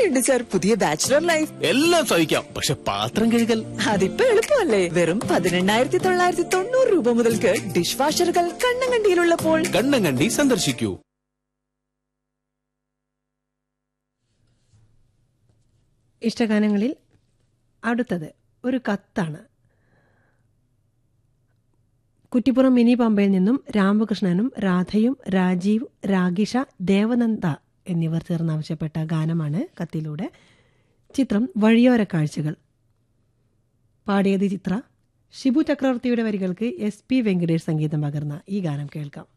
എങ്ങനെയുണ്ട് സാർ പുതിയ bachelor life എല്ലാം സഹിക്കാം പക്ഷെ പാത്രം കഴുകൽ അതിപ്പോ എളുപ്പമല്ലേ വെറും പതിനെണ്ണായിരത്തി തൊള്ളായിരത്തി തൊണ്ണൂറ് രൂപ മുതൽക്ക് ഡിഷ് വാഷറുകൾ കണ്ണങ്കണ്ടിയിലുള്ളപ്പോൾ കണ്ണം കണ്ടി സന്ദർശിക്കൂ ഇഷ്ടഗാനങ്ങളിൽ അടുത്തത് ഒരു കത്താണ് കുറ്റിപ്പുറം മിനി പമ്പയിൽ നിന്നും രാമകൃഷ്ണനും രാധയും രാജീവ് രാഗിഷ ദേവനന്ദ എന്നിവർ ചേർന്ന് ആവശ്യപ്പെട്ട ഗാനമാണ് കത്തിലൂടെ ചിത്രം വഴിയോര കാഴ്ചകൾ പാടിയത് ചിത്ര ഷിബു ചക്രവർത്തിയുടെ വരികൾക്ക് എസ് പി വെങ്കടേഷ് സംഗീതം പകർന്ന ഈ ഗാനം കേൾക്കാം